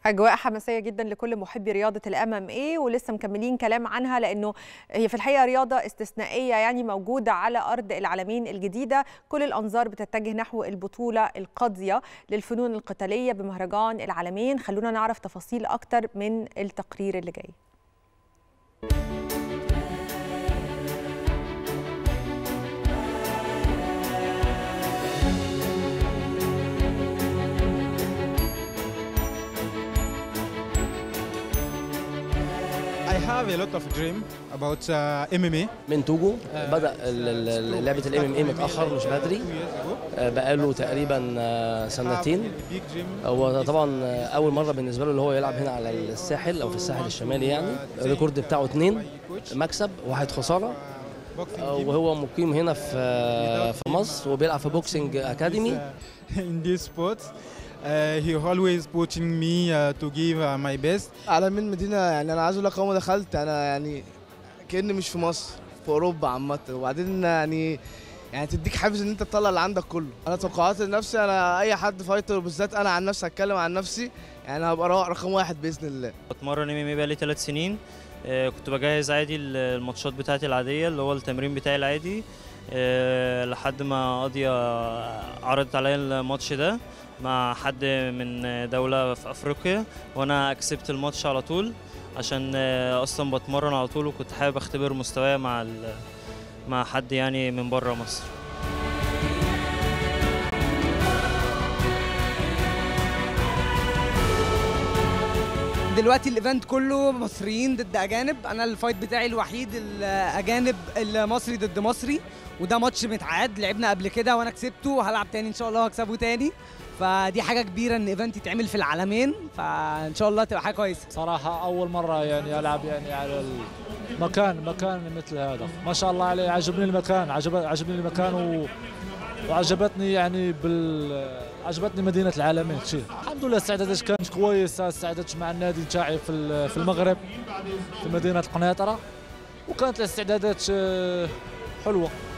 اجواء حماسيه جدا لكل محبي رياضه الام ام اي ولسه مكملين كلام عنها لانه هي في الحقيقه رياضه استثنائيه يعني موجوده على ارض العالمين الجديده كل الانظار بتتجه نحو البطوله القاضيه للفنون القتاليه بمهرجان العالمين خلونا نعرف تفاصيل اكتر من التقرير اللي جاي I have a lot of dream about uh, MMA. من توجو بدا ال- ال- لعبه الام ام اي متاخر مش بدري آه، بقاله تقريبا آه، سنتين Big dream. هو طبعا آه، اول مره بالنسبه له اللي هو يلعب هنا على الساحل او في الساحل الشمالي يعني الريكورد بتاعه اتنين مكسب واحد خساره Boxing آه، gym. وهو مقيم هنا في آه، في مصر وبيلعب في بوكسنج اكاديمي in this sport. Uh, he always pushing me uh, to give uh, my best. على من مدينة يعني أنا عايز أقول لك أول ما دخلت أنا يعني كأني مش في مصر في أوروبا عامة وبعدين يعني يعني تديك حافز إن أنت تطلع اللي عندك كله أنا توقعاتي لنفسي أنا أي حد فايتر بالذات أنا عن نفسي هتكلم عن نفسي يعني هبقى رائع رقم واحد بإذن الله بتمرن ام ام بقالي ثلاث سنين آه، كنت بجهز عادي ال- الماتشات بتاعتي العاديه اللي هو التمرين بتاعي العادي آه، لحد ما قاضية عرضت عليا الماتش ده مع حد من دولة في أفريقيا وأنا كسبت الماتش على طول عشان آه، أصلا بتمرن على طول وكنت حابب أختبر مستواي مع ال- مع حد يعني من بره مصر دلوقتي الايفنت كله مصريين ضد اجانب انا الفايت بتاعي الوحيد الاجانب المصري ضد مصري وده ماتش متعاد لعبنا قبل كده وانا كسبته وهلعب تاني ان شاء الله وهكسبه تاني فدي حاجه كبيره ان ايفنت يتعمل في العالمين فان شاء الله تبقى حاجه كويسه صراحة أول مرة يعني ألعب يعني على المكان مكان مثل هذا ما شاء الله عليه عجبني المكان عجب عجبني المكان و... وعجبتني يعني بال عجبتني مدينة العالمين كثير الحمد لله استعدادات كانت كويسة استعدادات مع النادي تاعي في ال- في المغرب في مدينة القنيطرة وكانت الاستعدادات آه، حلوة